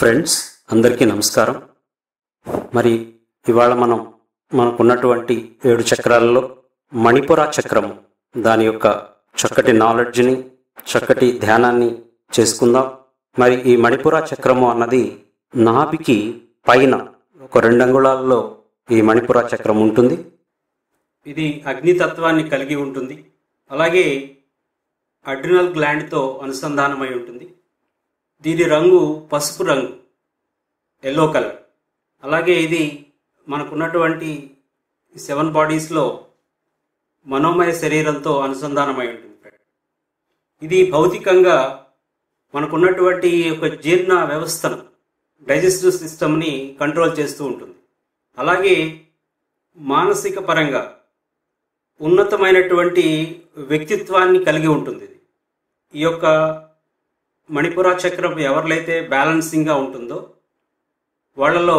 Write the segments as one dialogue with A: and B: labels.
A: friends అందరికీ నమస్కారం మరి ఇవాళ మనం మనకున్నటువంటి ఏడు చక్రాలలో మణిపుర చక్రము దాని యొక్క చక్కటి నాలెడ్జ్ని చక్కటి ధ్యానాన్ని చేసుకుందాం మరి ఈ మణిపుర చక్రము అన్నది నాభికి పైన ఒక రెండు అంగుళాల్లో ఈ మణిపుర చక్రం ఉంటుంది ఇది అగ్నితత్వాన్ని కలిగి ఉంటుంది అలాగే అడ్రినల్ గ్లాండ్తో అనుసంధానమై ఉంటుంది దీని రంగు పసుపు రంగు ఎల్లో కలర్ అలాగే ఇది మనకున్నటువంటి సెవెన్ బాడీస్లో మనోమయ శరీరంతో అనుసంధానమై ఉంటుంది ఇది భౌతికంగా మనకున్నటువంటి ఒక జీర్ణ వ్యవస్థను డైజెస్టివ్ సిస్టమ్ని కంట్రోల్ చేస్తూ ఉంటుంది అలాగే మానసిక పరంగా ఉన్నతమైనటువంటి వ్యక్తిత్వాన్ని కలిగి ఉంటుంది ఇది ఈ యొక్క మణిపుర చక్రం ఎవరిలైతే బ్యాలెన్సింగ్గా ఉంటుందో వాళ్ళలో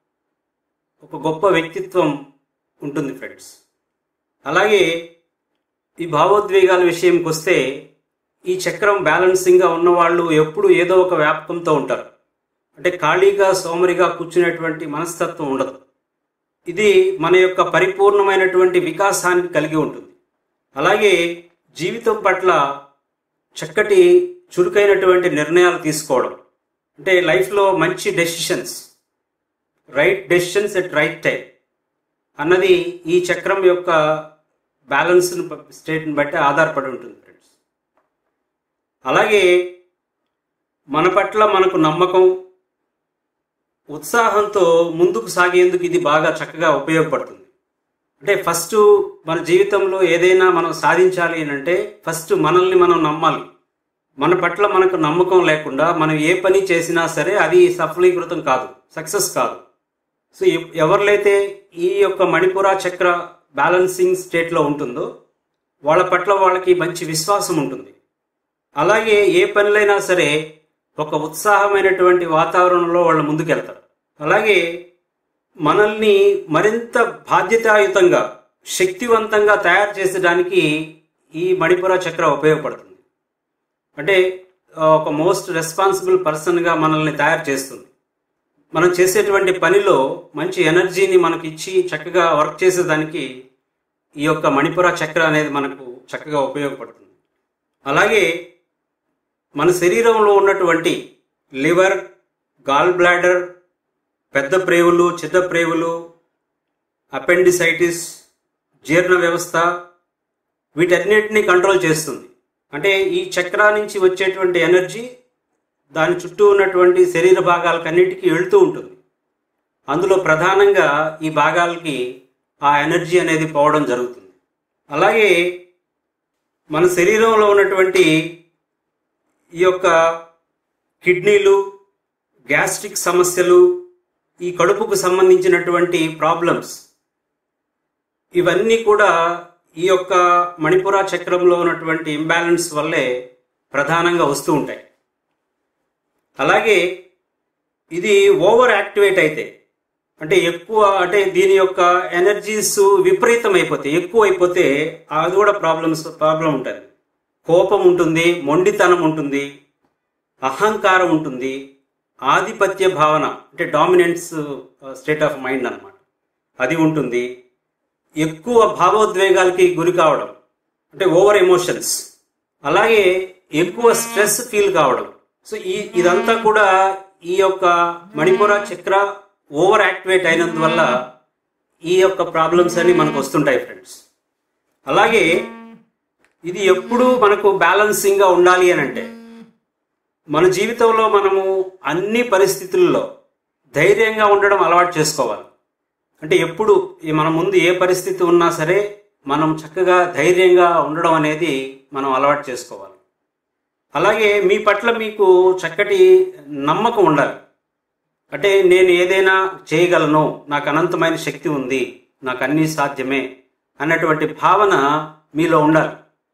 A: ఒక గొప్ప వ్యక్తిత్వం ఉంటుంది ఫ్రెండ్స్ అలాగే ఈ భావోద్వేగాల విషయంకి వస్తే ఈ చక్రం బ్యాలెన్సింగ్గా ఉన్నవాళ్ళు ఎప్పుడు ఏదో ఒక వ్యాపకంతో ఉంటారు అంటే ఖాళీగా సోమరిగా కూర్చునేటువంటి మనస్తత్వం ఉండదు ఇది మన యొక్క పరిపూర్ణమైనటువంటి వికాసాన్ని కలిగి ఉంటుంది అలాగే జీవితం పట్ల చక్కటి చురుకైనటువంటి నిర్ణయాలు తీసుకోవడం అంటే లైఫ్లో మంచి decisions right decisions at right time అన్నది ఈ చక్రం యొక్క బ్యాలెన్స్ స్టేట్ని బట్టి ఆధారపడి ఉంటుంది ఫ్రెండ్స్ అలాగే మన పట్ల మనకు నమ్మకం ఉత్సాహంతో ముందుకు సాగేందుకు ఇది బాగా చక్కగా ఉపయోగపడుతుంది అంటే ఫస్ట్ మన జీవితంలో ఏదైనా మనం సాధించాలి అని అంటే ఫస్ట్ మనల్ని మనం నమ్మాలి మన పట్ల మనకు నమ్మకం లేకుండా మనం ఏ పని చేసినా సరే అది సఫలీకృతం కాదు సక్సెస్ కాదు సో ఎ- ఎవరిలైతే ఈ యొక్క మణిపుర చక్ర బ్యాలెన్సింగ్ స్టేట్లో ఉంటుందో వాళ్ళ పట్ల వాళ్ళకి మంచి విశ్వాసం ఉంటుంది అలాగే ఏ పనులైనా సరే ఒక ఉత్సాహమైనటువంటి వాతావరణంలో వాళ్ళు ముందుకెళ్తారు అలాగే మనల్ని మరింత బాధ్యతాయుతంగా శక్తివంతంగా తయారు చేసడానికి ఈ మణిపుర చక్ర ఉపయోగపడుతుంది అంటే ఆ, ఒక మోస్ట్ రెస్పాన్సిబుల్ పర్సన్గా మనల్ని తయారు చేస్తుంది మనం చేసేటువంటి పనిలో మంచి ఎనర్జీని మనకి ఇచ్చి చక్కగా వర్క్ చేసేదానికి ఈ యొక్క మణిపుర చక్ర అనేది మనకు చక్కగా ఉపయోగపడుతుంది అలాగే మన శరీరంలో ఉన్నటువంటి లివర్ గాల్ బ్లాడర్ పెద్ద ప్రేవులు చిన్న ప్రేవులు అపెండిసైటిస్ జీర్ణ వ్యవస్థ వీటన్నిటిని కంట్రోల్ చేస్తుంది అంటే ఈ చక్రా నుంచి వచ్చేటువంటి ఎనర్జీ దాని చుట్టూ ఉన్నటువంటి శరీర భాగాలకన్నిటికీ వెళ్తూ ఉంటుంది అందులో ప్రధానంగా ఈ భాగాలకి ఆ ఎనర్జీ అనేది పోవడం జరుగుతుంది అలాగే మన శరీరంలో ఉన్నటువంటి ఈ యొక్క కిడ్నీలు గ్యాస్ట్రిక్ సమస్యలు ఈ కడుపుకు సంబంధించినటువంటి ప్రాబ్లమ్స్ ఇవన్నీ కూడా ఈ యొక్క మణిపుర చక్రంలో ఉన్నటువంటి ఇంబ్యాలెన్స్ వల్లే ప్రధానంగా వస్తూ ఉంటాయి అలాగే ఇది ఓవర్ యాక్టివేట్ అయితే అంటే ఎక్కువ అంటే దీని యొక్క ఎనర్జీస్ విపరీతం అయిపోతాయి ఎక్కువ అయిపోతే అది కూడా ప్రాబ్లమ్స్ ప్రాబ్లం ఉంటుంది కోపం ఉంటుంది మొండితనం ఉంటుంది అహంకారం ఉంటుంది ఆధిపత్య భావన అంటే డామినెన్స్ స్టేట్ ఆఫ్ మైండ్ అన్నమాట అది ఉంటుంది ఎక్కువ భావోద్వేగాలకి గురి కావడం అంటే ఓవర్ ఎమోషన్స్ అలాగే ఎక్కువ స్ట్రెస్ ఫీల్ కావడం సో ఈ ఇదంతా కూడా ఈ యొక్క మణిపుర చక్ర ఓవర్ యాక్టివేట్ అయినందువల్ల ఈ యొక్క ప్రాబ్లమ్స్ అన్ని మనకు వస్తుంటాయి ఫ్రెండ్స్ అలాగే ఇది ఎప్పుడూ మనకు బ్యాలెన్సింగ్గా ఉండాలి అని అంటే మన జీవితంలో మనము అన్ని పరిస్థితుల్లో ధైర్యంగా ఉండడం అలవాటు చేసుకోవాలి అంటే ఎప్పుడు ఈ మన ముందు ఏ పరిస్థితి ఉన్నా సరే మనం చక్కగా ధైర్యంగా ఉండడం అనేది మనం అలవాటు చేసుకోవాలి అలాగే మీ పట్ల మీకు చక్కటి నమ్మకం ఉండాలి అంటే నేను ఏదైనా చేయగలను నాకు అనంతమైన శక్తి ఉంది నాకు అన్నీ సాధ్యమే అన్నటువంటి భావన మీలో ఉండాలి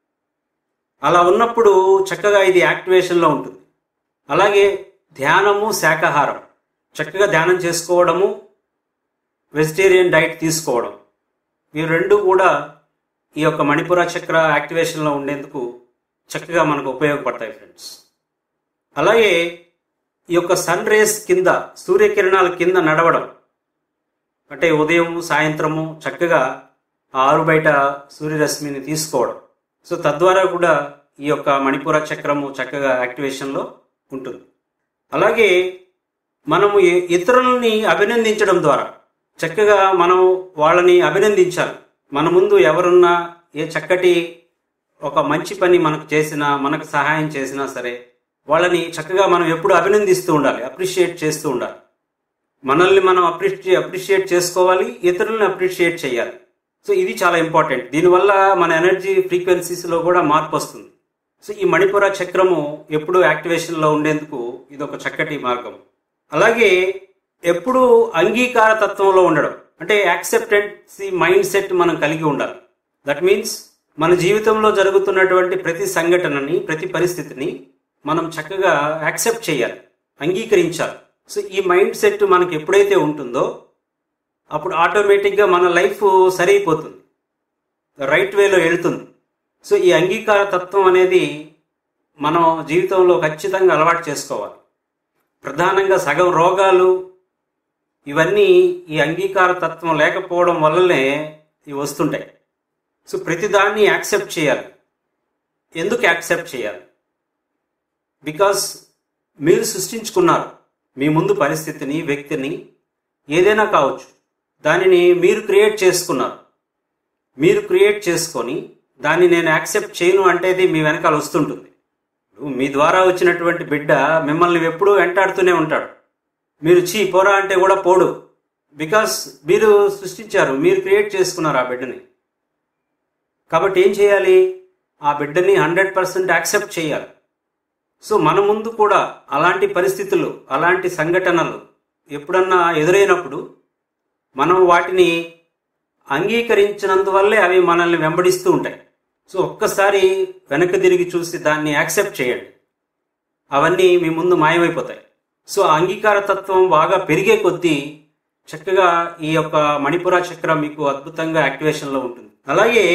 A: అలా ఉన్నప్పుడు చక్కగా ఇది యాక్టివేషన్లో ఉంటుంది అలాగే ధ్యానము శాకాహారం చక్కగా ధ్యానం చేసుకోవడము వెజిటేరియన్ డైట్ తీసుకోవడం ఈ రెండు కూడా ఈ యొక్క మణిపుర చక్ర యాక్టివేషన్లో ఉండేందుకు చక్కగా మనకు ఉపయోగపడతాయి ఫ్రెండ్స్ అలాగే ఈ యొక్క సన్ రేస్ కింద సూర్యకిరణాల కింద నడవడం అంటే ఉదయం సాయంత్రము చక్కగా ఆ ఆరు బయట సూర్యరశ్మిని తీసుకోవడం సో తద్వారా కూడా ఈ యొక్క మణిపుర చక్రము చక్కగా యాక్టివేషన్లో ఉంటుంది అలాగే మనము ఇ- ఇతరులని అభినందించడం ద్వారా చక్కగా మనం వాళ్ళని అభినందించాలి మన ముందు ఎవరున్నా ఏ చక్కటి ఒక మంచి పని మనకు చేసినా మనకు సహాయం చేసినా సరే వాళ్ళని చక్కగా మనం ఎప్పుడు అభినందిస్తూ ఉండాలి అప్రిషియేట్ చేస్తూ ఉండాలి మనల్ని మనం అప్రిషియే అప్రిషియేట్ చేసుకోవాలి ఇతరులను అప్రిషియేట్ చేయాలి సో ఇది చాలా ఇంపార్టెంట్ దీనివల్ల మన ఎనర్జీ ఫ్రీక్వెన్సీస్లో కూడా మార్పు వస్తుంది సో ఈ మణిపుర చక్రము ఎప్పుడు యాక్టివేషన్లో ఉండేందుకు ఇది ఒక చక్కటి మార్గం అలాగే ఎప్పుడు అంగీకార తత్వంలో ఉండడం అంటే యాక్సెప్టెన్సీ మైండ్ సెట్ మనం కలిగి ఉండాలి దట్ మీన్స్ మన జీవితంలో జరుగుతున్నటువంటి ప్రతి సంఘటనని ప్రతి పరిస్థితిని మనం చక్కగా యాక్సెప్ట్ చేయాలి అంగీకరించాలి సో ఈ మైండ్ సెట్ మనకి ఎప్పుడైతే ఉంటుందో అప్పుడు ఆటోమేటిక్గా మన లైఫ్ సరైపోతుంది రైట్ వేలో వెళ్తుంది సో ఈ అంగీకార తత్వం అనేది మనం జీవితంలో ఖచ్చితంగా అలవాటు చేసుకోవాలి ప్రధానంగా సగం రోగాలు ఇవన్నీ ఈ అంగీకార తత్వం లేకపోవడం వల్లనే ఇవి వస్తుంటాయి సో ప్రతిదాన్ని యాక్సెప్ట్ చేయాలి ఎందుకు యాక్సెప్ట్ చేయాలి బికాస్ మీరు సృష్టించుకున్నారు మీ ముందు పరిస్థితిని వ్యక్తిని ఏదైనా కావచ్చు దానిని మీరు క్రియేట్ చేసుకున్నారు మీరు క్రియేట్ చేసుకొని దాన్ని నేను యాక్సెప్ట్ చేయను అంటేది మీ వెనకాల వస్తుంటుంది ఇప్పుడు మీ ద్వారా వచ్చినటువంటి బిడ్డ మిమ్మల్ని ఎప్పుడూ వెంటాడుతూనే ఉంటాడు మీరు చీ పోరా అంటే కూడా పోడు బికాస్ మీరు సృష్టించారు మీరు క్రియేట్ చేసుకున్నారు ఆ బిడ్డని కాబట్టి ఏం చేయాలి ఆ బిడ్డని హండ్రెడ్ పర్సెంట్ యాక్సెప్ట్ చేయాలి సో మన ముందు కూడా అలాంటి పరిస్థితులు అలాంటి సంఘటనలు ఎప్పుడన్నా ఎదురైనప్పుడు మనం వాటిని అంగీకరించినందువల్లే అవి మనల్ని వెంబడిస్తూ ఉంటాయి సో ఒక్కసారి వెనక్కి తిరిగి చూసి దాన్ని యాక్సెప్ట్ చేయండి అవన్నీ మీ ముందు మాయమైపోతాయి సో ఆ అంగీకార తత్వం బాగా పెరిగే కొద్దీ చక్కగా ఈ యొక్క మణిపుర చక్రం మీకు అద్భుతంగా యాక్టివేషన్లో ఉంటుంది అలాగే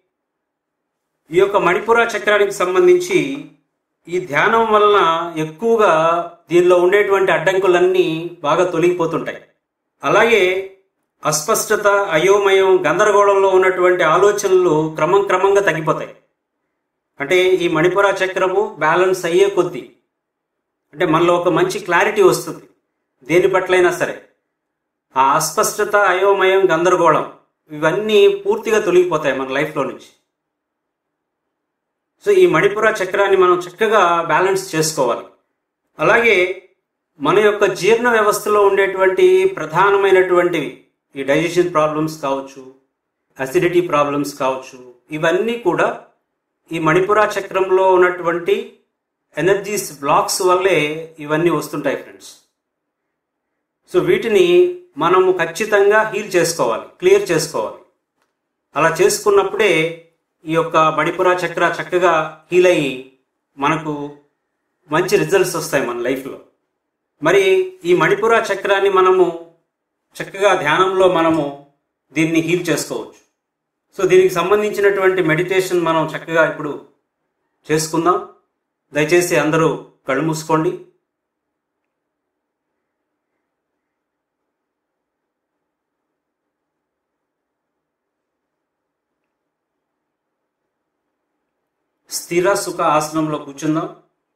A: ఈ యొక్క మణిపుర చక్రానికి సంబంధించి ఈ ధ్యానం వలన ఎక్కువగా దీనిలో ఉండేటువంటి అడ్డంకులన్నీ బాగా తొలగిపోతుంటాయి అలాగే అస్పష్టత అయోమయం గందరగోళంలో ఉన్నటువంటి ఆలోచనలు క్రమం క్రమంగా తగ్గిపోతాయి అంటే ఈ మణిపుర చక్రము బ్యాలెన్స్ అయ్యే కొద్దీ అంటే మనలో ఒక మంచి క్లారిటీ వస్తుంది దేని పట్లైనా సరే ఆ అస్పష్టత అయోమయం గందరగోళం ఇవన్నీ పూర్తిగా తొలగిపోతాయి మన లైఫ్లో నుంచి సో ఈ మణిపుర చక్రాన్ని మనం చక్కగా బ్యాలెన్స్ చేసుకోవాలి అలాగే మన యొక్క జీర్ణ వ్యవస్థలో ఉండేటువంటి ప్రధానమైనటువంటివి ఈ డైజెషన్ ప్రాబ్లమ్స్ కావచ్చు అసిడిటీ ప్రాబ్లమ్స్ కావచ్చు ఇవన్నీ కూడా ఈ మణిపుర చక్రంలో ఉన్నటువంటి ఎనర్జీస్ బ్లాక్స్ వల్లే ఇవన్నీ వస్తుంటాయి ఫ్రెండ్స్ సో వీటిని మనము ఖచ్చితంగా హీల్ చేసుకోవాలి క్లియర్ చేసుకోవాలి అలా చేసుకున్నప్పుడే ఈ యొక్క మణిపుర చక్ర చక్కగా హీల్ అయ్యి మనకు మంచి రిజల్ట్స్ వస్తాయి మన లైఫ్లో మరి ఈ మణిపుర చక్రాన్ని మనము చక్కగా ధ్యానంలో మనము దీన్ని హీల్ చేసుకోవచ్చు సో దీనికి సంబంధించినటువంటి మెడిటేషన్ మనం చక్కగా ఇప్పుడు చేసుకుందాం దయచేసి అందరూ కళ్ళు మూసుకోండి స్థిర సుఖ ఆసనంలో కూర్చుందాం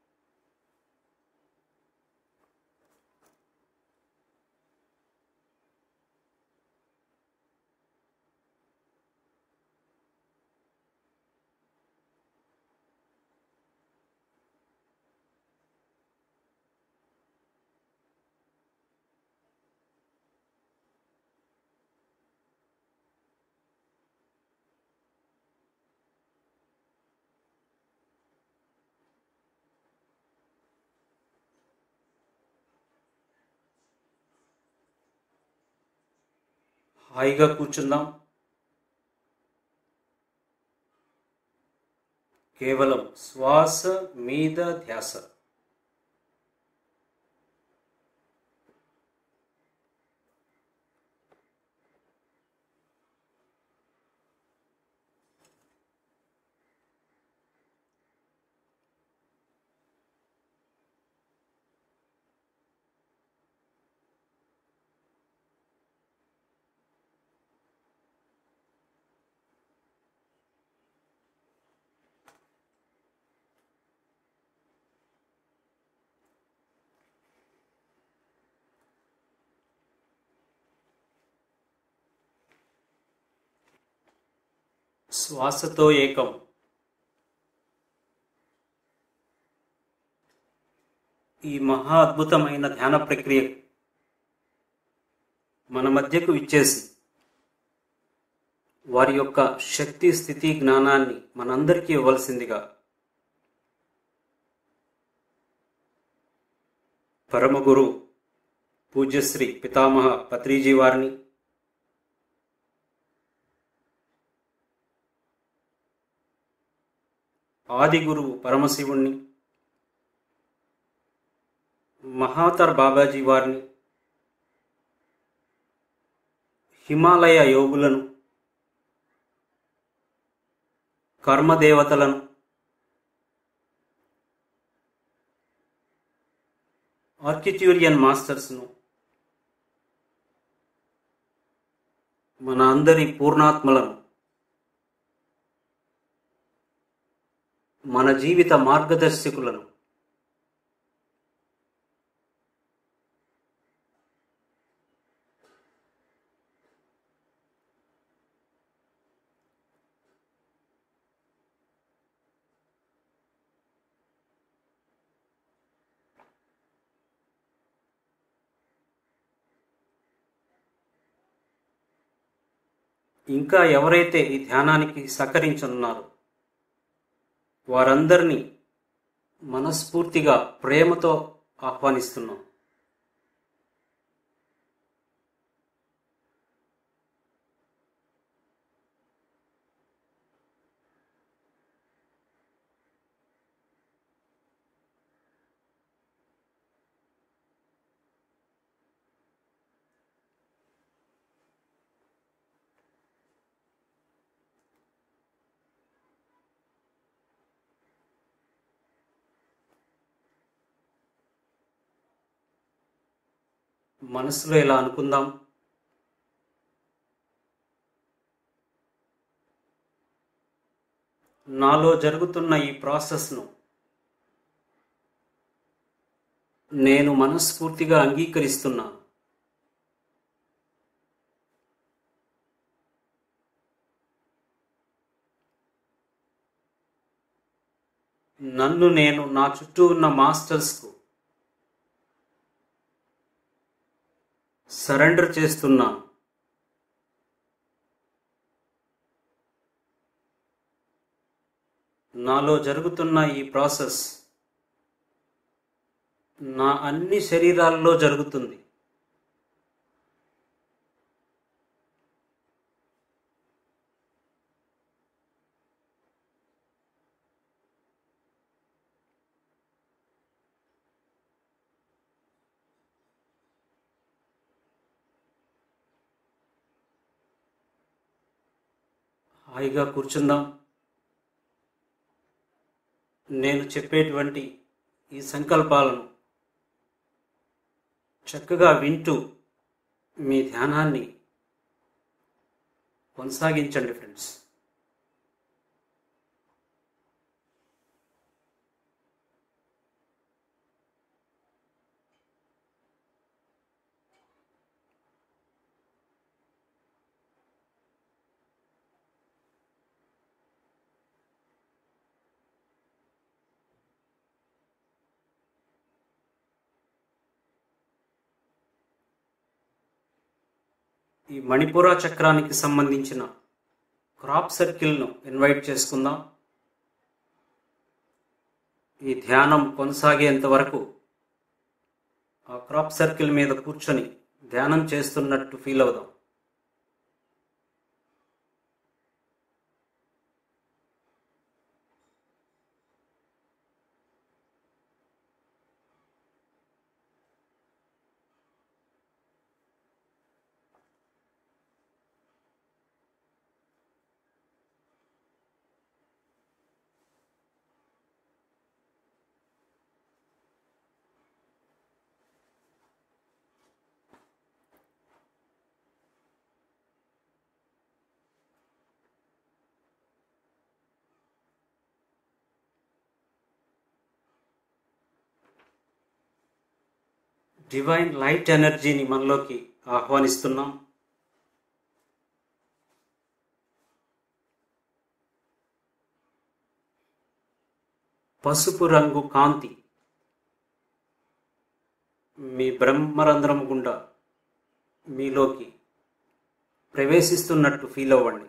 A: హాయిగా కూర్చుందాం కేవలం శ్వాస మీద ధ్యాస శ్వాసతో ఏకం ఈ మహా అద్భుతమైన ధ్యాన ప్రక్రియ మన మధ్యకు ఇచ్చేసి వారి యొక్క శక్తి స్థితి జ్ఞానాన్ని మనందరికీ ఇవ్వవలసిందిగా పరమగురు పూజ్యశ్రీ పితామహ పత్రిజీ వారిని ఆది గురువు పరమశివుణ్ణి మహాతర్ బాబాజీ వారిని హిమాలయ యోగులను కర్మదేవతలను ఆర్కిట్యూరియన్ మాస్టర్స్ను మన అందరి పూర్ణాత్మలను మన జీవిత మార్గదర్శకులను ఇంకా ఎవరైతే ఈ ధ్యానానికి సహకరించనున్నారో వారందరినీ మనస్ఫూర్తిగా ప్రేమతో ఆహ్వానిస్తున్నాం మనసులో ఇలా అనుకుందాం నాలో జరుగుతున్న ఈ ప్రాసెస్ను నేను మనస్ఫూర్తిగా అంగీకరిస్తున్నాను నన్ను నేను నా చుట్టూ ఉన్న మాస్టర్స్కు సరెండర్ చేస్తున్నాను నాలో జరుగుతున్న ఈ ప్రాసెస్ నా అన్ని శరీరాల్లో జరుగుతుంది హాయిగా కూర్చుందాం నేను చెప్పేటువంటి ఈ సంకల్పాలను చక్కగా వింటూ మీ ధ్యానాన్ని కొనసాగించండి ఫ్రెండ్స్ ఈ మణిపుర చక్రానికి సంబంధించిన క్రాప్ సర్కిల్ను ఇన్వైట్ చేసుకుందాం ఈ ధ్యానం కొనసాగేంత వరకు ఆ క్రాప్ సర్కిల్ మీద కూర్చొని ధ్యానం చేస్తున్నట్టు ఫీల్ అవుదాం డివైన్ లైట్ ఎనర్జీని మనలోకి ఆహ్వానిస్తున్నాం పసుపు రంగు కాంతి మీ బ్రహ్మరంధ్రం గుండా మీలోకి ప్రవేశిస్తున్నట్టు ఫీల్ అవ్వండి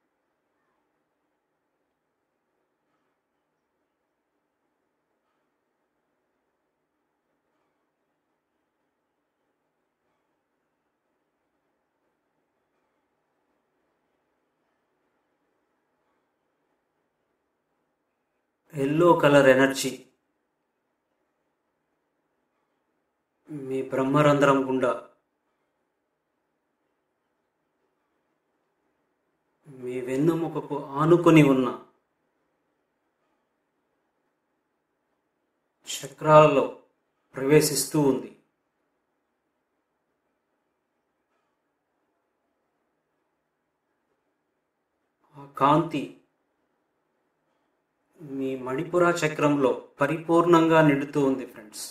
A: ఎల్లో కలర్ ఎనర్జీ మీ బ్రహ్మరంధ్రం గుండా మీ వెన్నుముకకు ఆనుకొని ఉన్న చక్రాలలో ప్రవేశిస్తూ ఉంది ఆ కాంతి మీ మణిపుర చక్రంలో పరిపూర్ణంగా నిండుతూ ఉంది ఫ్రెండ్స్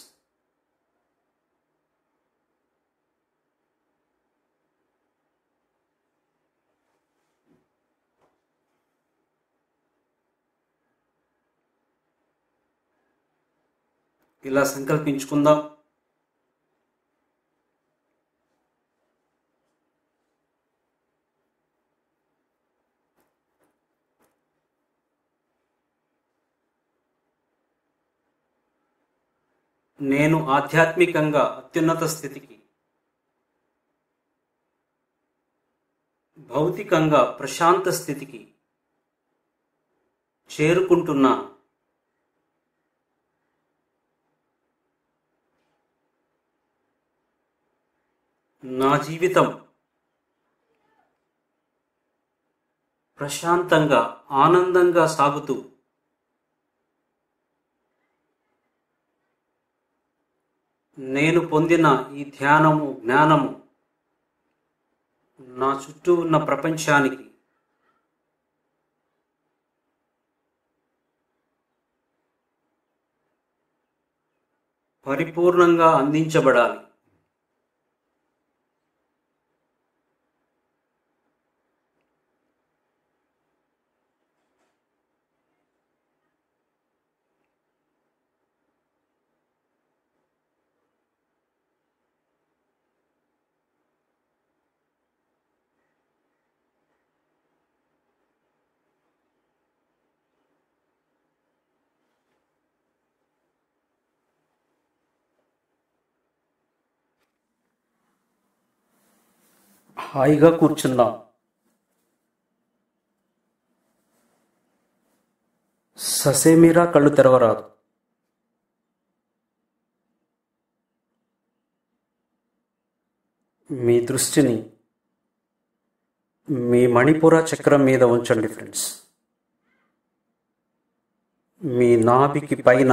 A: ఇలా సంకల్పించుకుందాం నేను ఆధ్యాత్మికంగా అత్యున్నత స్థితికి భౌతికంగా ప్రశాంత స్థితికి చేరుకుంటున్నా నా జీవితం ప్రశాంతంగా ఆనందంగా సాగుతూ నేను పొందిన ఈ ధ్యానము జ్ఞానము నా చుట్టూ ఉన్న ప్రపంచానికి పరిపూర్ణంగా అందించబడాలి హాయిగా కూర్చుందాం ససేమిరా కళ్ళు తెరవరాదు మీ దృష్టిని మీ మణిపుర చక్రం మీద ఉంచండి ఫ్రెండ్స్ మీ నాభికి పైన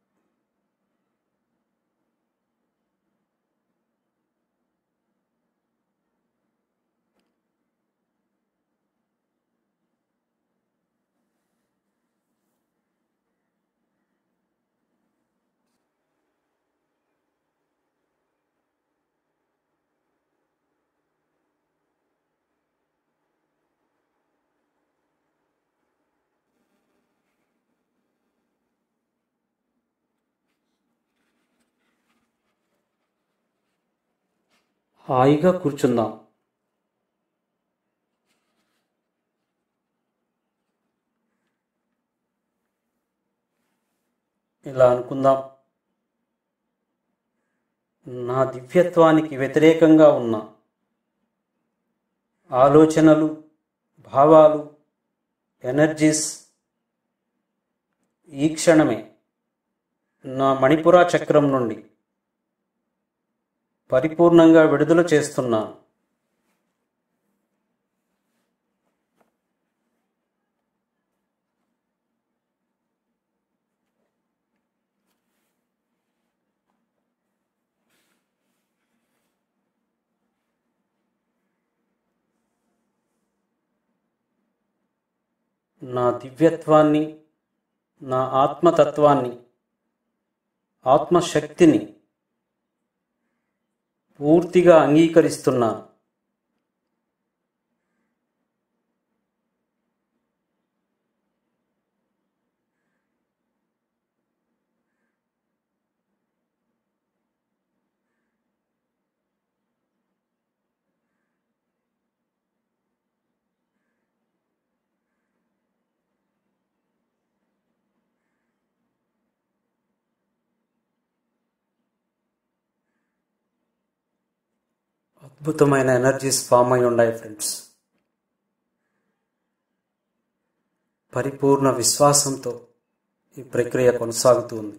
A: హాయిగా కూర్చుందాం ఇలా అనుకుందాం నా దివ్యత్వానికి వ్యతిరేకంగా ఉన్న ఆలోచనలు భావాలు ఎనర్జీస్ ఈ క్షణమే నా మణిపుర చక్రం నుండి పరిపూర్ణంగా విడుదల చేస్తున్నాను నా దివ్యత్వాన్ని నా ఆత్మతత్వాన్ని ఆత్మశక్తిని పూర్తిగా అంగీకరిస్తున్నాను అద్భుతమైన ఎనర్జీస్ ఫామ్ అయి ఉన్నాయి ఫ్రెండ్స్ పరిపూర్ణ విశ్వాసంతో ఈ ప్రక్రియ కొనసాగుతూ ఉంది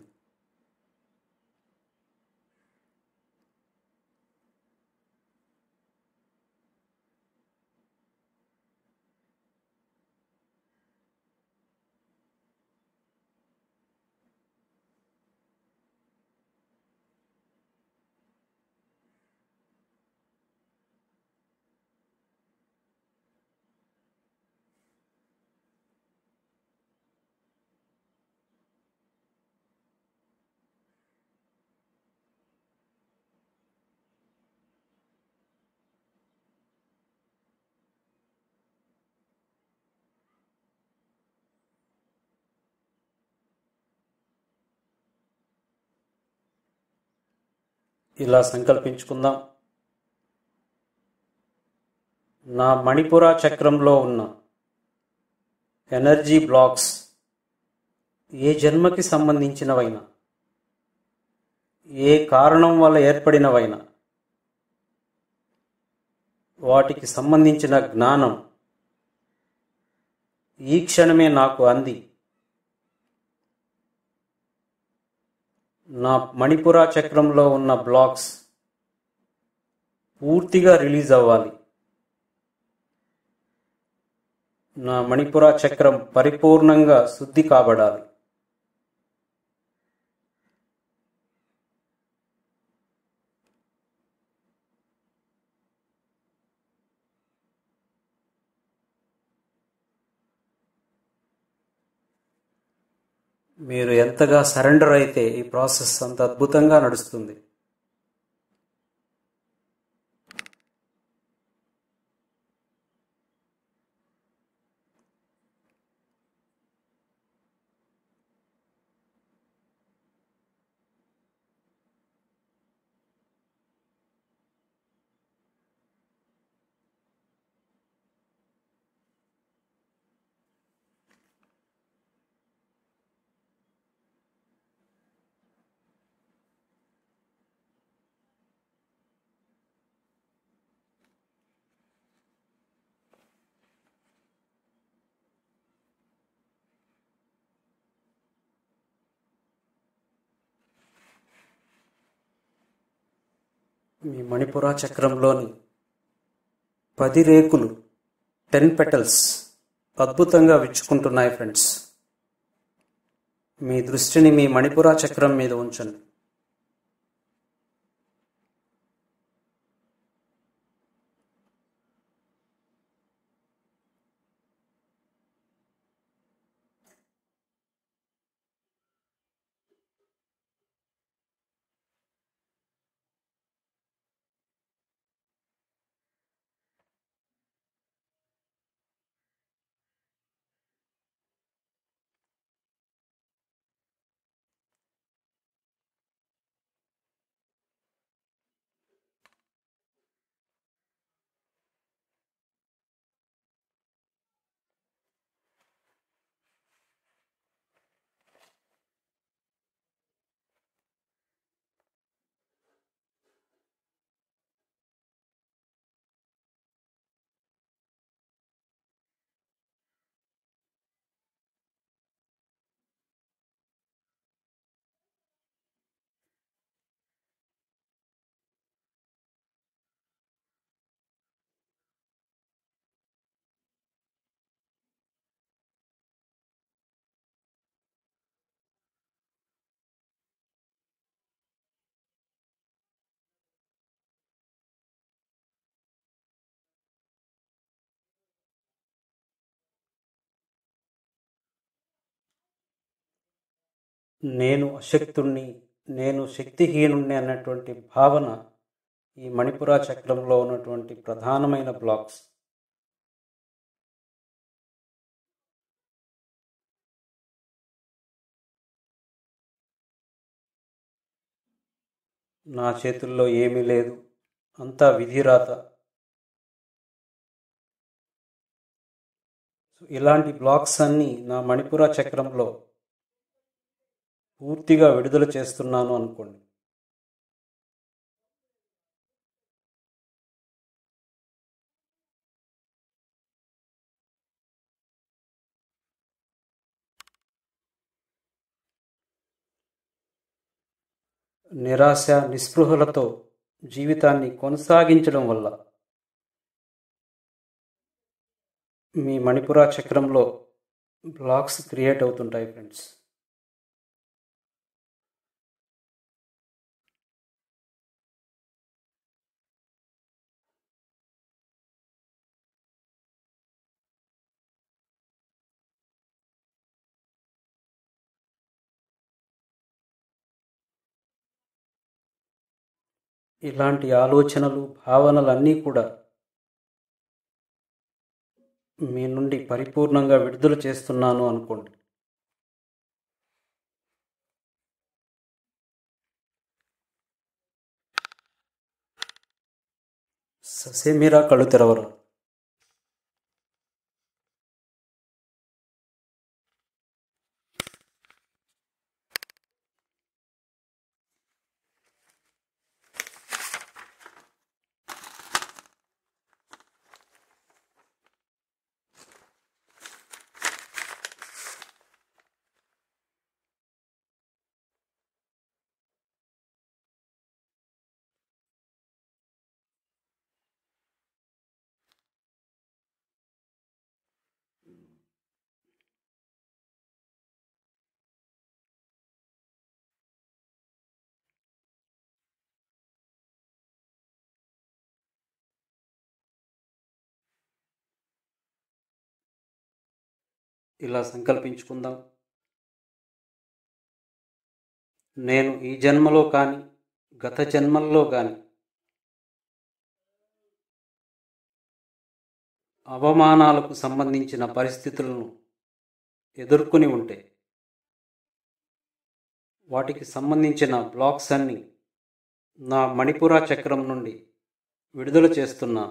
A: ఇలా సంకల్పించుకుందాం నా మణిపుర చక్రంలో ఉన్న ఎనర్జీ బ్లాక్స్ ఏ జన్మకి సంబంధించినవైనా ఏ కారణం వల్ల ఏర్పడినవైనా వాటికి సంబంధించిన జ్ఞానం ఈ క్షణమే నాకు అంది నా మణిపుర చక్రంలో ఉన్న బ్లాక్స్ పూర్తిగా రిలీజ్ అవ్వాలి నా మణిపుర చక్రం పరిపూర్ణంగా శుద్ధి కాబడాలి మీరు ఎంతగా సరెండర్ అయితే ఈ ప్రాసెస్ అంత అద్భుతంగా నడుస్తుంది మీ మణిపుర చక్రంలోని పది రేకులు టెన్ పెటల్స్ అద్భుతంగా విచ్చుకుంటున్నాయి ఫ్రెండ్స్ మీ దృష్టిని మీ మణిపుర చక్రం మీద ఉంచండి నేను అశక్తుణ్ణి నేను శక్తిహీనుణ్ణి అన్నటువంటి భావన ఈ మణిపుర చక్రంలో ఉన్నటువంటి ప్రధానమైన బ్లాక్స్ నా చేతుల్లో ఏమీ లేదు అంతా విధిరాత సో ఇలాంటి బ్లాక్స్ అన్నీ నా మణిపుర చక్రంలో పూర్తిగా విడుదల చేస్తున్నాను అనుకోండి నిరాశ నిస్పృహలతో జీవితాన్ని కొనసాగించడం వల్ల మీ మణిపుర చక్రంలో బ్లాక్స్ క్రియేట్ అవుతుంటాయి ఫ్రెండ్స్ ఇలాంటి ఆలోచనలు భావనలన్నీ కూడా మీ నుండి పరిపూర్ణంగా విడుదల చేస్తున్నాను అనుకోండి ససేమిరా కళ్ళు తెరవరు ఇలా సంకల్పించుకుందాం నేను ఈ జన్మలో కానీ గత జన్మల్లో కానీ అవమానాలకు సంబంధించిన పరిస్థితులను ఎదుర్కొని ఉంటే వాటికి సంబంధించిన బ్లాక్స్ అన్ని నా మణిపుర చక్రం నుండి విడుదల చేస్తున్నా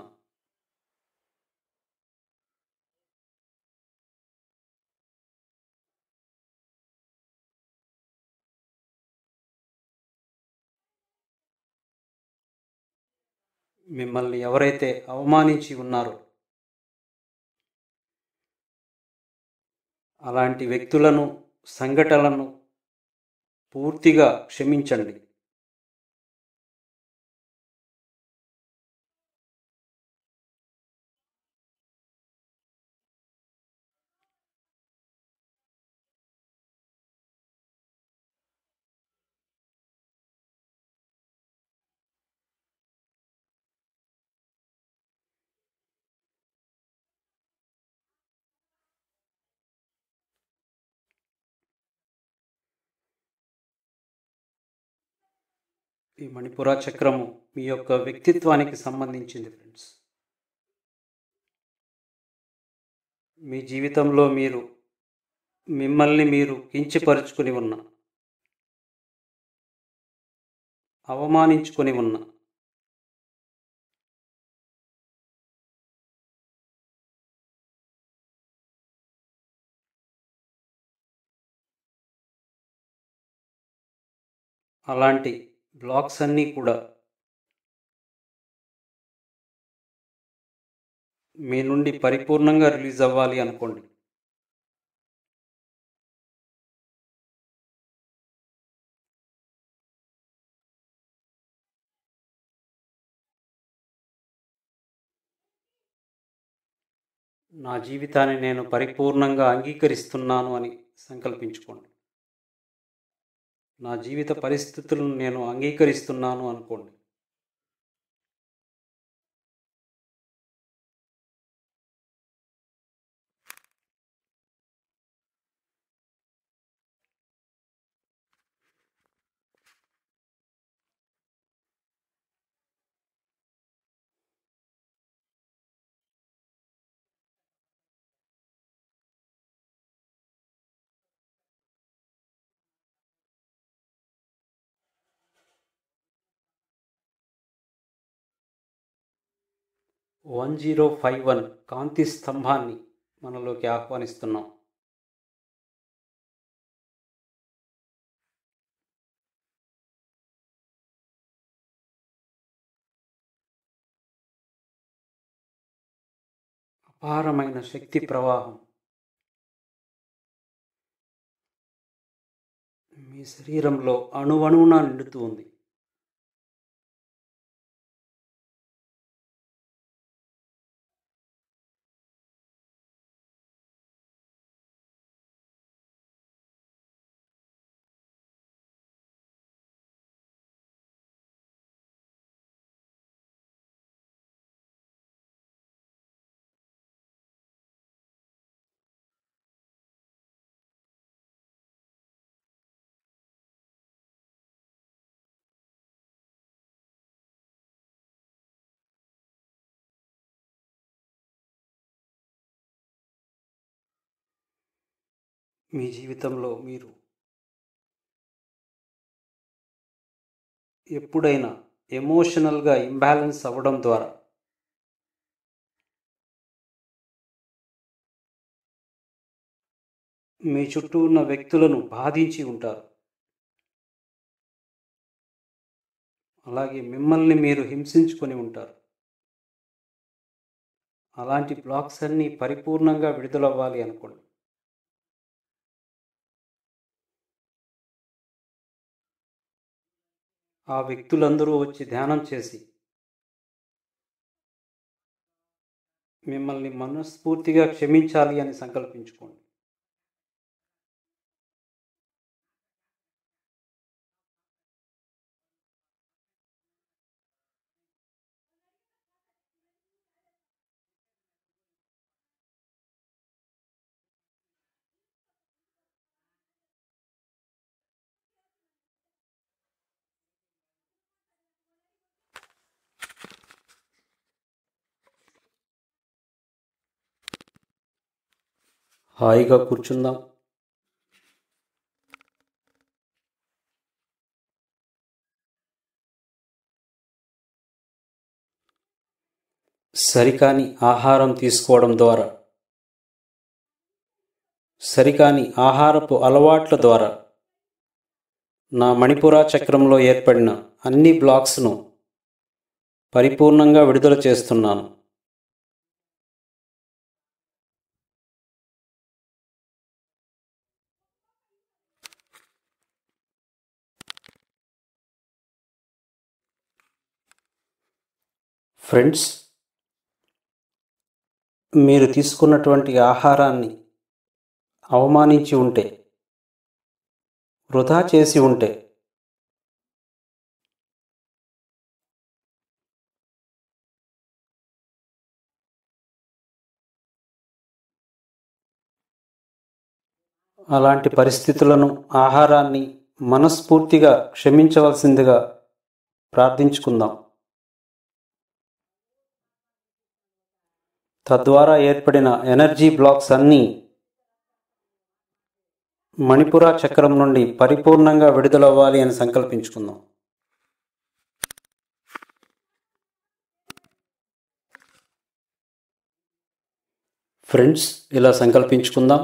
A: మిమ్మల్ని ఎవరైతే అవమానించి ఉన్నారో అలాంటి వ్యక్తులను సంఘటనలను పూర్తిగా క్షమించండి ఈ మణిపుర చక్రము మీ యొక్క వ్యక్తిత్వానికి సంబంధించింది ఫ్రెండ్స్ మీ జీవితంలో మీరు మిమ్మల్ని మీరు కించపరుచుకుని ఉన్న అవమానించుకొని ఉన్న అలాంటి బ్లాక్స్ అన్నీ కూడా మీ నుండి పరిపూర్ణంగా రిలీజ్ అవ్వాలి అనుకోండి నా జీవితాన్ని నేను పరిపూర్ణంగా అంగీకరిస్తున్నాను అని సంకల్పించుకోండి నా జీవిత పరిస్థితులను నేను అంగీకరిస్తున్నాను అనుకోండి వన్ జీరో ఫైవ్ వన్ కాంతి స్తంభాన్ని మనలోకి ఆహ్వానిస్తున్నాం అపారమైన శక్తి ప్రవాహం మీ శరీరంలో అణువణువున నిండుతూ ఉంది మీ జీవితంలో మీరు ఎప్పుడైనా ఎమోషనల్గా ఇంబ్యాలెన్స్ అవ్వడం ద్వారా మీ చుట్టూ ఉన్న వ్యక్తులను బాధించి ఉంటారు అలాగే మిమ్మల్ని మీరు హింసించుకొని ఉంటారు అలాంటి బ్లాక్స్ అన్నీ పరిపూర్ణంగా విడుదలవ్వాలి అనుకోండి ఆ వ్యక్తులందరూ వచ్చి ధ్యానం చేసి మిమ్మల్ని మనస్ఫూర్తిగా క్షమించాలి అని సంకల్పించుకోండి హాయిగా కూర్చుందాం సరికాని ఆహారం తీసుకోవడం ద్వారా సరికాని ఆహారపు అలవాట్ల ద్వారా నా మణిపురా చక్రంలో ఏర్పడిన అన్ని బ్లాక్స్ను పరిపూర్ణంగా విడుదల చేస్తున్నాను ఫ్రెండ్స్ మీరు తీసుకున్నటువంటి ఆహారాన్ని అవమానించి ఉంటే వృధా చేసి ఉంటే అలాంటి పరిస్థితులను ఆహారాన్ని మనస్ఫూర్తిగా క్షమించవలసిందిగా ప్రార్థించుకుందాం తద్వారా ఏర్పడిన ఎనర్జీ బ్లాక్స్ అన్నీ మణిపుర చక్రం నుండి పరిపూర్ణంగా విడుదలవ్వాలి అని సంకల్పించుకుందాం ఫ్రెండ్స్ ఇలా సంకల్పించుకుందాం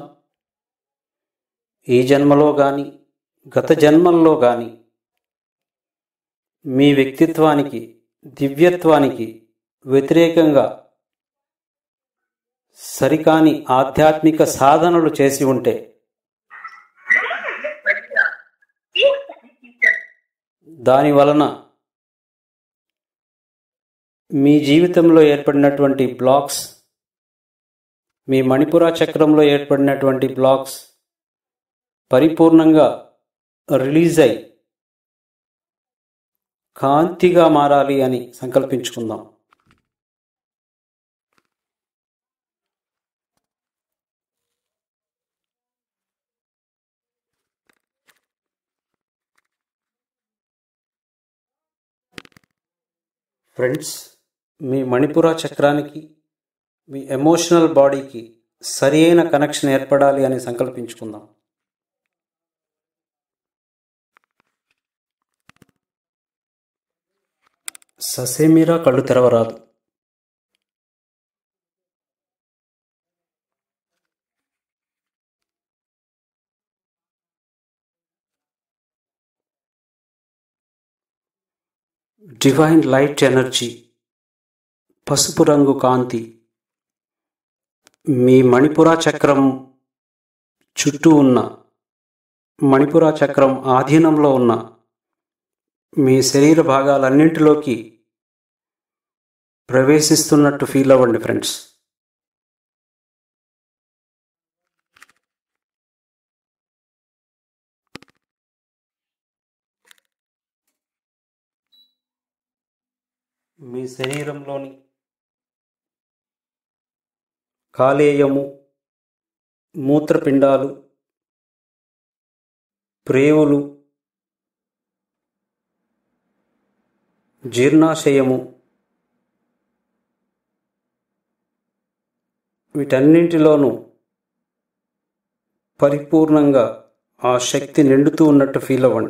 A: ఈ జన్మలో కానీ గత జన్మల్లో కానీ మీ వ్యక్తిత్వానికి దివ్యత్వానికి వ్యతిరేకంగా సరికాని ఆధ్యాత్మిక సాధనలు చేసి ఉంటే దాని వలన మీ జీవితంలో ఏర్పడినటువంటి బ్లాక్స్ మీ మణిపుర చక్రంలో ఏర్పడినటువంటి బ్లాక్స్ పరిపూర్ణంగా రిలీజ్ అయి కాంతిగా మారాలి అని సంకల్పించుకుందాం ఫ్రెండ్స్ మీ మణిపుర చక్రానికి మీ ఎమోషనల్ బాడీకి సరి అయిన కనెక్షన్ ఏర్పడాలి అని సంకల్పించుకుందాం ససేమిరా కళ్ళు తెరవరాదు డివైన్ లైట్ ఎనర్జీ పసుపు రంగు కాంతి మీ మణిపుర చక్రం చుట్టూ ఉన్న మణిపుర చక్రం ఆధీనంలో ఉన్న మీ శరీర భాగాలన్నింటిలోకి ప్రవేశిస్తున్నట్టు ఫీల్ అవ్వండి ఫ్రెండ్స్ మీ శరీరంలోని కాలేయము మూత్రపిండాలు ప్రేవులు జీర్ణాశయము వీటన్నింటిలోనూ పరిపూర్ణంగా ఆ శక్తి నిండుతూ ఉన్నట్టు ఫీల్ అవ్వండి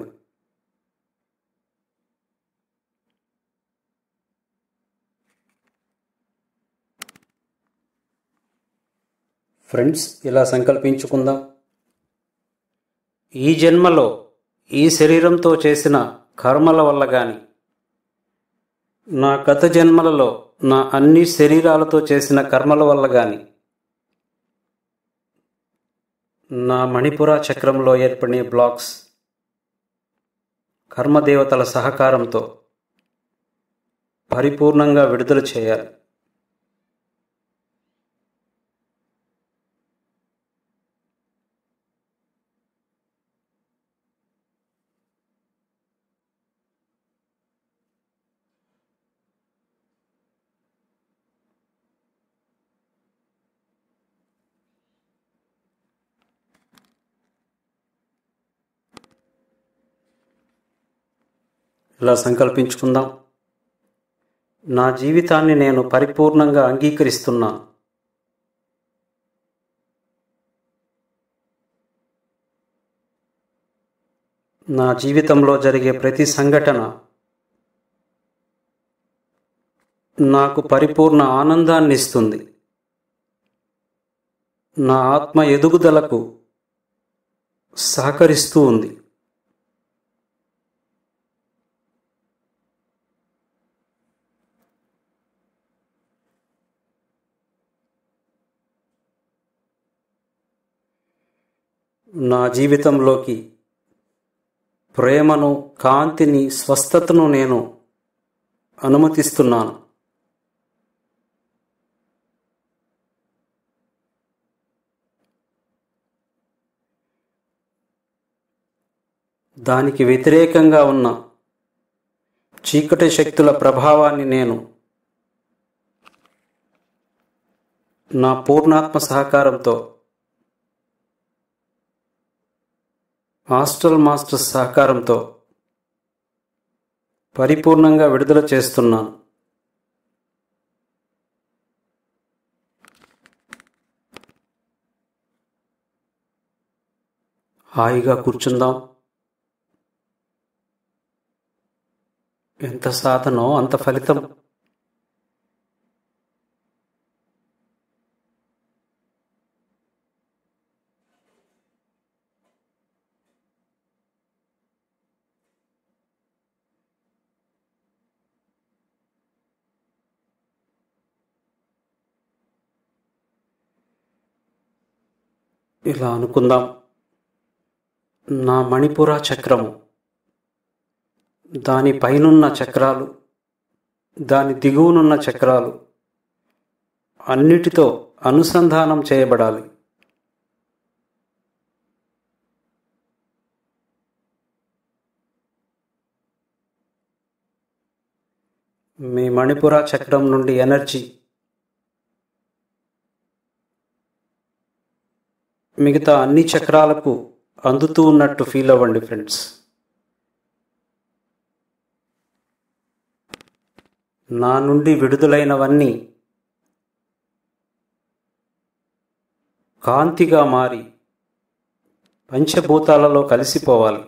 A: ఫ్రెండ్స్ ఇలా సంకల్పించుకుందాం ఈ జన్మలో ఈ శరీరంతో చేసిన కర్మల వల్ల కానీ నా గత జన్మలలో నా అన్ని శరీరాలతో చేసిన కర్మల వల్ల కానీ నా మణిపుర చక్రంలో ఏర్పడిన బ్లాక్స్ కర్మదేవతల సహకారంతో పరిపూర్ణంగా విడుదల చేయాలి ఇలా సంకల్పించుకుందాం నా జీవితాన్ని నేను పరిపూర్ణంగా అంగీకరిస్తున్నా నా జీవితంలో జరిగే ప్రతి సంఘటన నాకు పరిపూర్ణ ఆనందాన్ని ఇస్తుంది నా ఆత్మ ఎదుగుదలకు సహకరిస్తూ ఉంది నా జీవితంలోకి ప్రేమను కాంతిని స్వస్థతను నేను అనుమతిస్తున్నాను దానికి వ్యతిరేకంగా ఉన్న చీకటి శక్తుల ప్రభావాన్ని నేను నా పూర్ణాత్మ సహకారంతో హాస్టల్ మాస్టర్స్ సహకారంతో పరిపూర్ణంగా విడుదల చేస్తున్నాను హాయిగా కూర్చుందాం ఎంత సాధనో అంత ఫలితం ఇలా అనుకుందాం నా మణిపుర చక్రము దాని పైనున్న చక్రాలు దాని దిగువనున్న చక్రాలు అన్నిటితో అనుసంధానం చేయబడాలి మీ మణిపుర చక్రం నుండి ఎనర్జీ మిగతా అన్ని చక్రాలకు అందుతూ ఉన్నట్టు ఫీల్ అవ్వండి ఫ్రెండ్స్ నా నుండి విడుదలైనవన్నీ కాంతిగా మారి పంచభూతాలలో కలిసిపోవాలి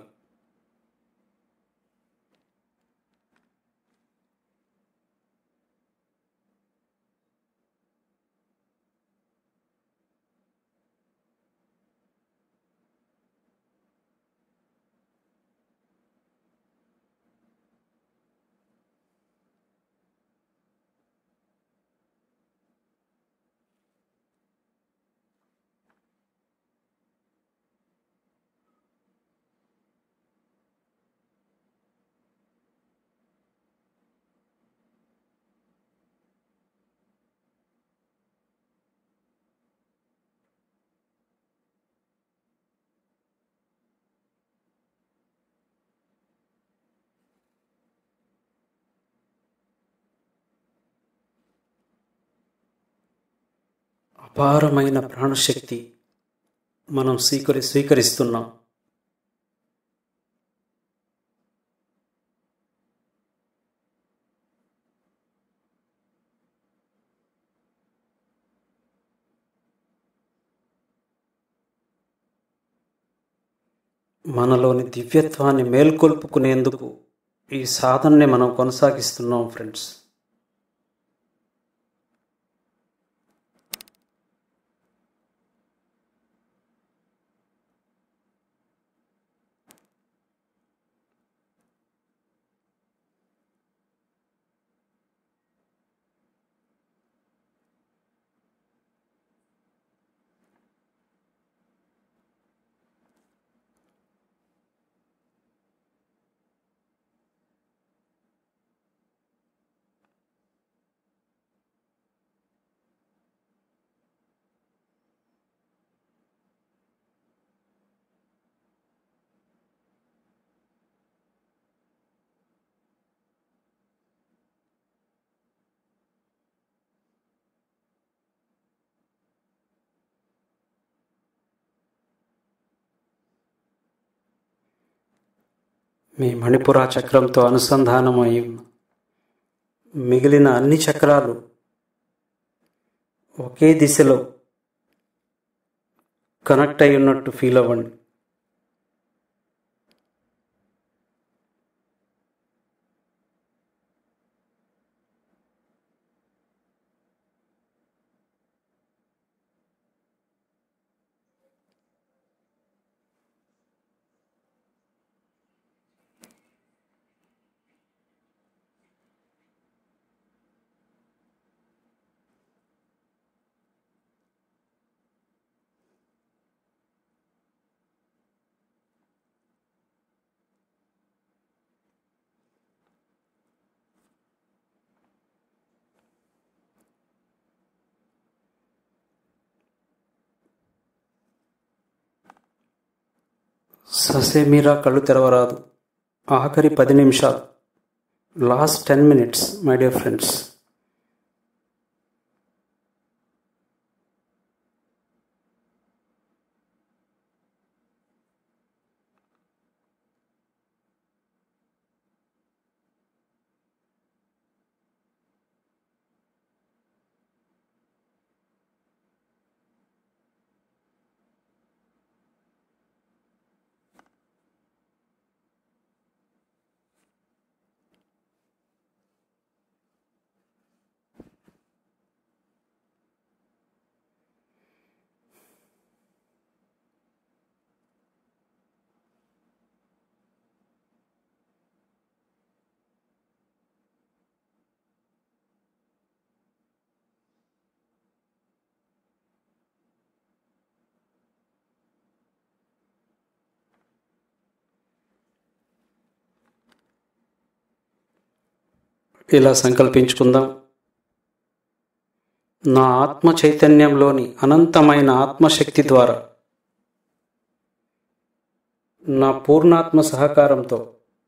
A: అపారమైన ప్రాణశక్తి మనం స్వీకరి స్వీకరిస్తున్నాం మనలోని దివ్యత్వాన్ని మేల్కొల్పుకునేందుకు ఈ సాధనని మనం కొనసాగిస్తున్నాం ఫ్రెండ్స్ మీ మణిపుర చక్రంతో అనుసంధానమై ఉన్న మిగిలిన అన్ని చక్రాలు ఒకే దిశలో కనెక్ట్ అయి ఉన్నట్టు ఫీల్ అవ్వండి ససేమీరా కళ్ళు తెరవరాదు ఆఖరి పది నిమిషాలు last ten minutes my dear friends ఇలా సంకల్పించుకుందాం నా ఆత్మ చైతన్యంలోని అనంతమైన ఆత్మశక్తి ద్వారా నా పూర్ణాత్మ సహకారంతో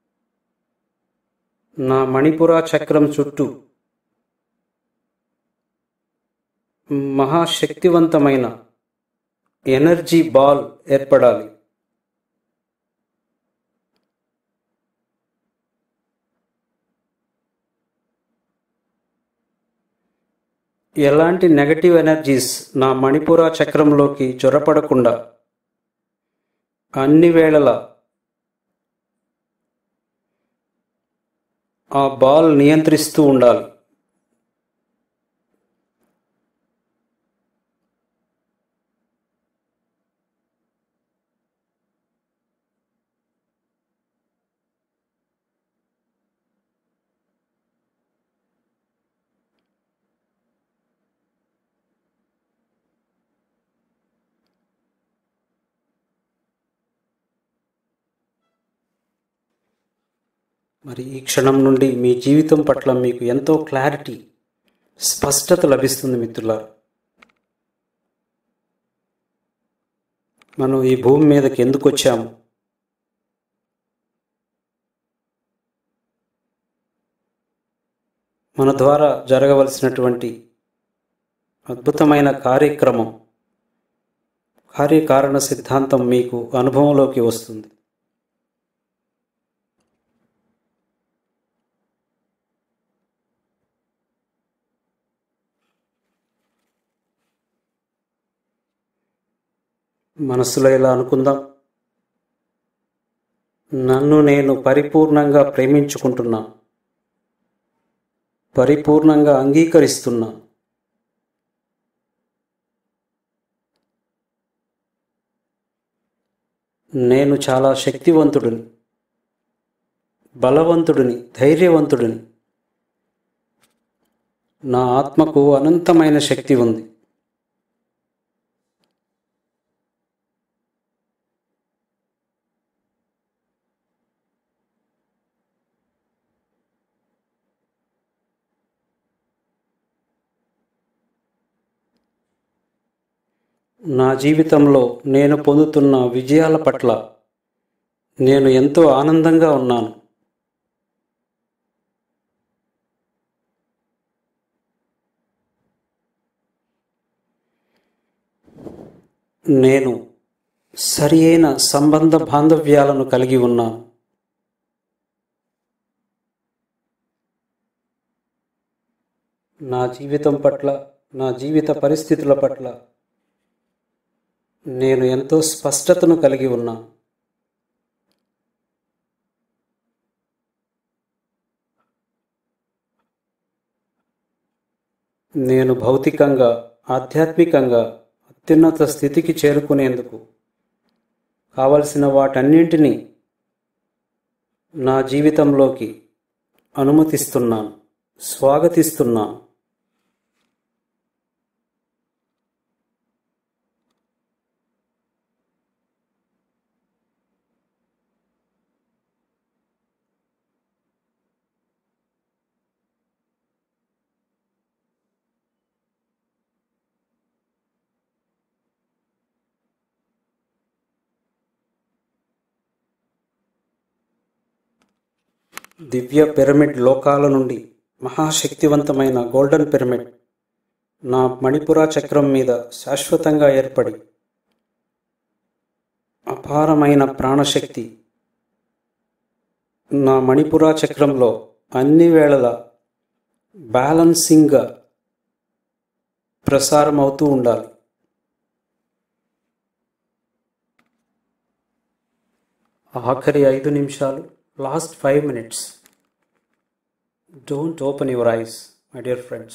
A: నా మణిపుర చక్రం చుట్టూ మహాశక్తివంతమైన ఎనర్జీ బాల్ ఏర్పడాలి ఎలాంటి నెగటివ్ ఎనర్జీస్ నా మణిపుర చక్రంలోకి చొరపడకుండా అన్ని వేళలా ఆ బాల్ నియంత్రిస్తూ ఉండాలి మరి ఈ క్షణం నుండి మీ జీవితం పట్ల మీకు ఎంతో క్లారిటీ స్పష్టత లభిస్తుంది మిత్రులారా మనం ఈ భూమి మీదకి ఎందుకు వచ్చాము మన ద్వారా జరగవలసినటువంటి అద్భుతమైన కార్యక్రమం కార్యకారణ సిద్ధాంతం మీకు అనుభవంలోకి వస్తుంది మనస్సులో ఇలా అనుకుందాం నన్ను నేను పరిపూర్ణంగా ప్రేమించుకుంటున్నా పరిపూర్ణంగా అంగీకరిస్తున్నా నేను చాలా శక్తివంతుడిని బలవంతుడిని ధైర్యవంతుడిని నా ఆత్మకు అనంతమైన శక్తి ఉంది నా జీవితంలో నేను పొందుతున్న విజయాల పట్ల నేను ఎంతో ఆనందంగా ఉన్నాను నేను సరి అయిన సంబంధ బాంధవ్యాలను కలిగి ఉన్నాను నా జీవితం పట్ల నా జీవిత పరిస్థితుల పట్ల నేను ఎంతో స్పష్టతను కలిగి ఉన్నాను నేను భౌతికంగా ఆధ్యాత్మికంగా అత్యున్నత స్థితికి చేరుకునేందుకు కావలసిన వాటన్నింటినీ నా జీవితంలోకి అనుమతిస్తున్నాను స్వాగతిస్తున్నాను దివ్య పిరమిడ్ లోకాల నుండి మహాశక్తివంతమైన గోల్డెన్ పిరమిడ్ నా మణిపుర చక్రం మీద శాశ్వతంగా ఏర్పడి అపారమైన ప్రాణశక్తి నా మణిపుర చక్రంలో అన్ని వేళలా బ్యాలన్సింగ్గా ప్రసారం అవుతూ ఉండాలి ఆఖరి ఐదు నిమిషాలు last five minutes don't open your eyes my dear friends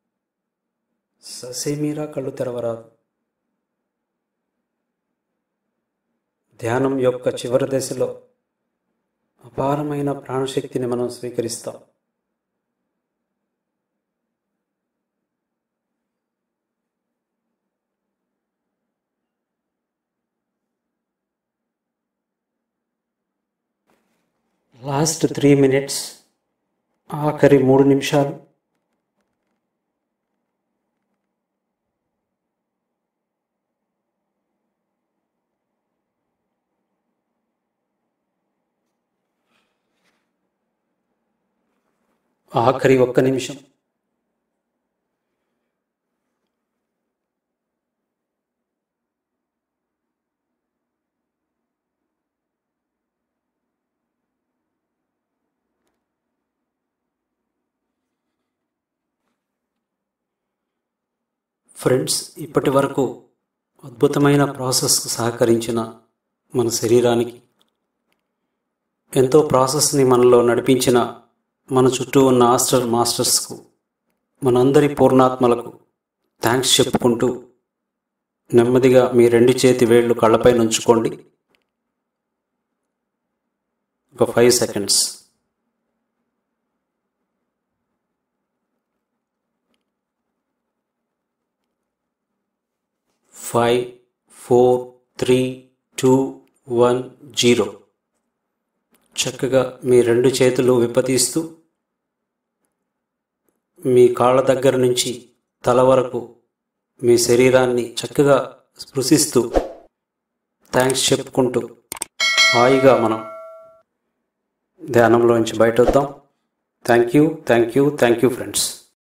A: ససేమీరా కళ్ళు తెరవరాదు ధ్యానం యొక్క చివరి దశలో అపారమైన ప్రాణశక్తిని మనం స్వీకరిస్తాం లాస్ట్ త్రీ మినిట్స్ ఆఖరి మూడు నిమిషాలు ఆఖరి ఒక్క నిమిషం ఫ్రెండ్స్ ఇప్పటి వరకు అద్భుతమైన ప్రాసెస్కు సహకరించిన మన శరీరానికి ఎంతో ప్రాసెస్ని మనలో నడిపించిన మన చుట్టూ ఉన్న ఆస్టర్ మాస్టర్స్కు మనందరి పూర్ణాత్మలకు థ్యాంక్స్ చెప్పుకుంటూ నెమ్మదిగా మీ రెండు చేతి వేళ్ళు కళ్ళపై ఉంచుకోండి ఒక five seconds five four three two one zero చక్కగా మీ రెండు చేతులు విప్పతీస్తూ మీ కాళ్ళ దగ్గర నుంచి తల వరకు మీ శరీరాన్ని చక్కగా స్పృశిస్తూ థ్యాంక్స్ చెప్పుకుంటూ హాయిగా మనం ధ్యానంలోంచి బయట వద్దాం thank you thank you thank you friends